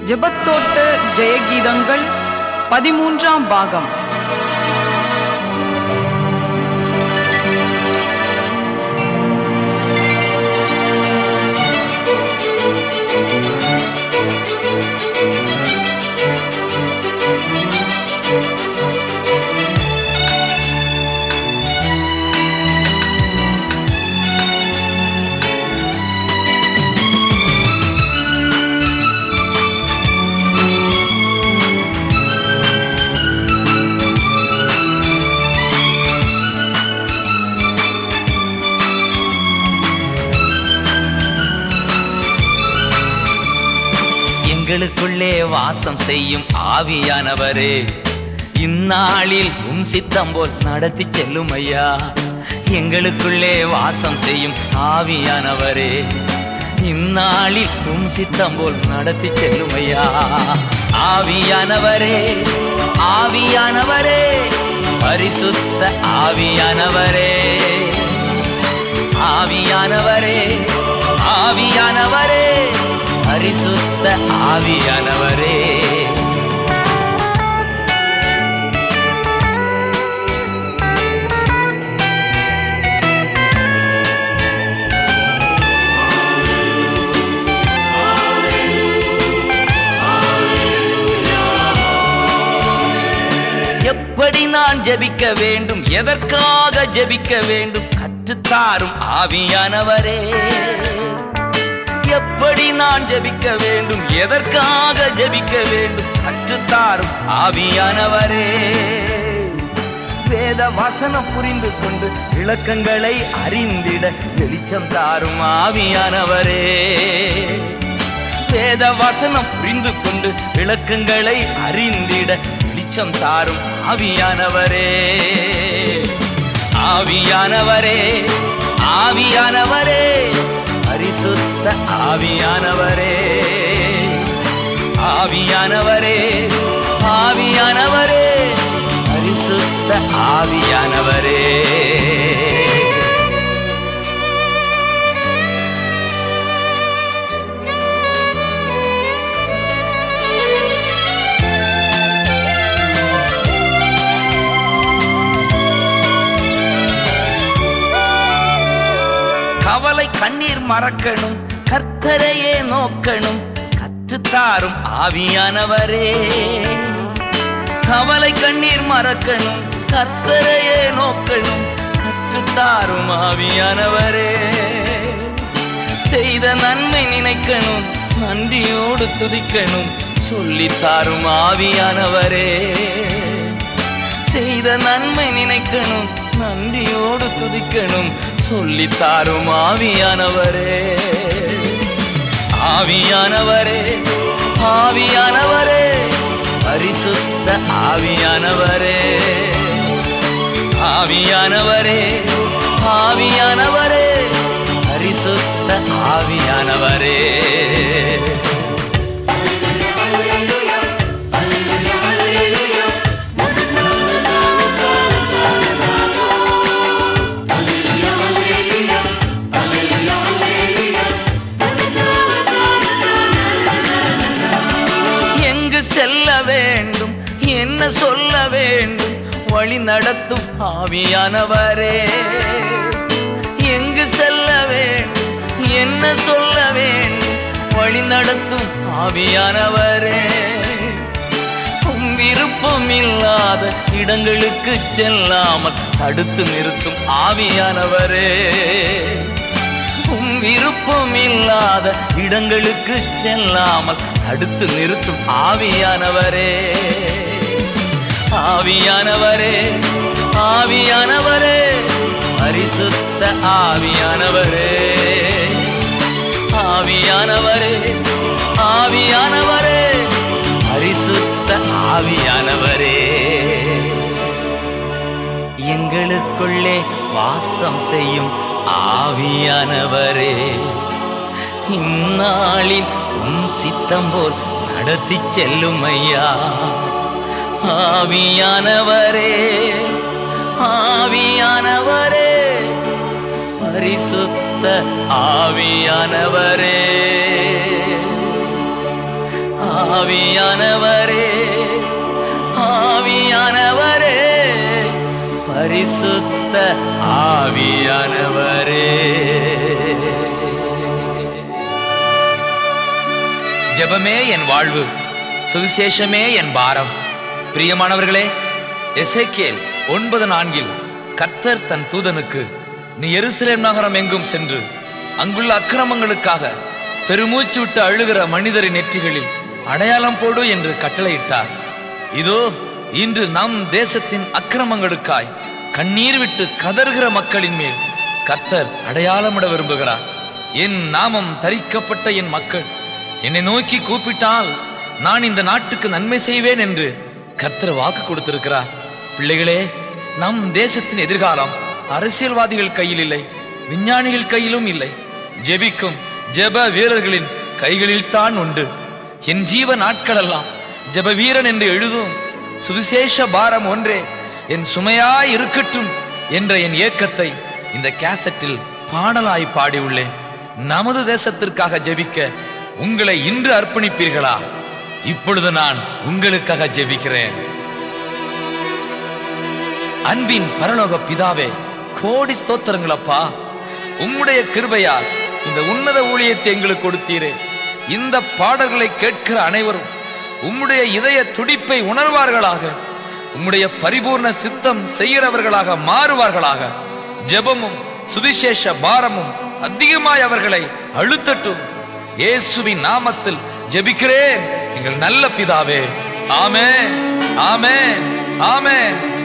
ஜெபத்தோட்ட ஜெயகீதங்கள் பதிமூன்றாம் பாகம் எங்களுக்குள்ளே வாசம் செய்யும் ஆவியானவரே இந்நாளில் உம் சித்தம் போல் நடத்தி செல்லும் ஐயா எங்களுக்குள்ளே வாசம் செய்யும் ஆவியானவரே இந்நாளில் உம் சித்தம் போல் நடத்தி செல்லும் ஐயா ஆவியானவரே ஆவியானவரே பரிசுத்த ஆவியானவரே ஆவியானவரே ஆவியானவரே பரிசுத்த ஆவியானவரே எப்படி நான் ஜெபிக்க வேண்டும் எதற்காக ஜெபிக்க வேண்டும் கற்றுத்தாரும் ஆவியானவரே எப்படி நான் ஜெபிக்க வேண்டும் எதற்காக ஜெபிக்க வேண்டும் கற்றுத்தாரும் ஆவியானவரே வேத வசனம் புரிந்து கொண்டு விளக்கங்களை அறிந்திட வெளிச்சம் தாரும் ஆவியானவரே வேத வசனம் புரிந்து கொண்டு விளக்கங்களை அறிந்திட வெளிச்சம் தாரும் ஆவியானவரே ஆவியானவரே ஆவியானவரே பரிசுத்த ஆவியானவரே ஆவியானவரே ஆவியானவரே பரிசுத்த ஆவியானவரே கவலை கண்ணீர் மறக்கணும் கர்த்தரையே நோக்கணும் கற்றுத்தாரும் ஆவியானவரே கவலை கண்ணீர் மறக்கணும் கர்த்தரையே நோக்கணும் கற்றுத்தாரும் ஆவியானவரே செய்த நன்மை நினைக்கணும் நன்றியோடு துதிக்கணும் சொல்லித்தாரும் ஆவியானவரே செய்த நன்மை நினைக்கணும் நன்றியோடு துதிக்கணும் சொல்லித்தாரும் ஆவியானவரே ஆவியானவரே ஆவியானவரே பரிசுத்த ஆவியானவரே ஆவியானவரே ஆவியானவரே பரிசுத்த ஆவியானவரே எங்கு செல்ல வேண்டும் என்ன சொல்ல வேண்டும் வழி நடத்தும் ஆவியானவரே எங்கு செல்ல வேண்டும் என்ன சொல்ல வேண்டும் வழி நடத்தும் ஆவியானவரே உம் விருப்பம் இல்லாத இடங்களுக்கு செல்லாமல் தடுத்து நிறுத்தும் ஆவியானவரே உம் விருப்பம் இல்லாத இடங்களுக்கு செல்லாமல் தடுத்து நிறுத்தும் ஆவியானவரே ஆவியானவரே ஆவியானவரே பரிசுத்த ஆவியானவரே ஆவியானவரே ஆவியானவரே பரிசுத்த ஆவியானவரே எங்களுக்குள்ளே வாசம் செய்யும் ஆவியானவரே இந்நாளில் உம் சித்தம் போல் நடத்தி செல்லும் ஐயா ஆவியானவரே ஆவியானவரே பரிசுத்த ஆவியானவரே ஆவியானவரே ஆவியானவரே பரிசுத்த ஆவியானவரே ஜெபமே என் வாழ்வு சுவிசேஷமே என் பாரம் பிரியமானவர்களே எசேக்கியேல் ஒன்பது நான்கில் கர்த்தர் தன் தூதனுக்கு நீ எருசலேம் நகரம் எங்கும் சென்று அங்குள்ள அக்கிரமங்களுக்காக பெருமூச்சு விட்டு அழுகிற மனிதரின் நெற்றிகளில் அடையாளம் போடு என்று கட்டளையிட்டார் இதோ இன்று நம் தேசத்தின் அக்கிரமங்களுக்காய் கண்ணீர் விட்டு கதறுகிற மக்களின் மேல் கர்த்தர் அடையாளமிட விரும்புகிறார் என் நாமம் தரிக்கப்பட்ட என் மக்கள் என்னை நோக்கி கூப்பிட்டால் நான் இந்த நாட்டுக்கு நன்மை செய்வேன் என்று கர்த்தர் வாக்கு கொடுத்திருக்கிறார் பிள்ளைகளே நம் தேசத்தின் எதிர்காலம் அரசியல்வாதிகள் கையில் இல்லை விஞ்ஞானிகள் கையிலும் இல்லை ஜெபிக்கும் ஜெப வீரர்களின் கைகளில் தான் உண்டு என் ஜீவ நாட்களெல்லாம் ஜெப வீரன் என்று எழுதும் சுவிசேஷ பாரம் ஒன்றே என் சுமையாய் இருக்கட்டும் என்ற என் ஏக்கத்தை இந்த கேசட்டில் பாடலாய் பாடியுள்ளேன் நமது தேசத்திற்காக ஜெபிக்க உங்களை இன்று அர்ப்பணிப்பீர்களா இப்பொழுது நான் உங்களுக்காக ஜெபிக்கிறேன் அன்பின் பரலோக பிதாவே கோடி ஸ்தோத்திரங்களப்பா உம்முடைய கிருபையால் இந்த உன்னத ஊழியத்தை எங்களுக்கு கொடுத்தீரே இந்த பாடல்களை கேட்கிற அனைவரும் உம்முடைய இதய துடிப்பை உணர்வார்களாக உம்முடைய பரிபூர்ண சித்தம் செய்கிறவர்களாக மாறுவார்களாக ஜெபமும் சுவிசேஷ பாரமும் அதிகமாய் அவர்களை அழுத்தட்டும் இயேசுவின் நாமத்தில் ஜெபிக்கிறேன் எங்கள் நல்ல பிதாவே ஆமென் ஆமென் ஆமென்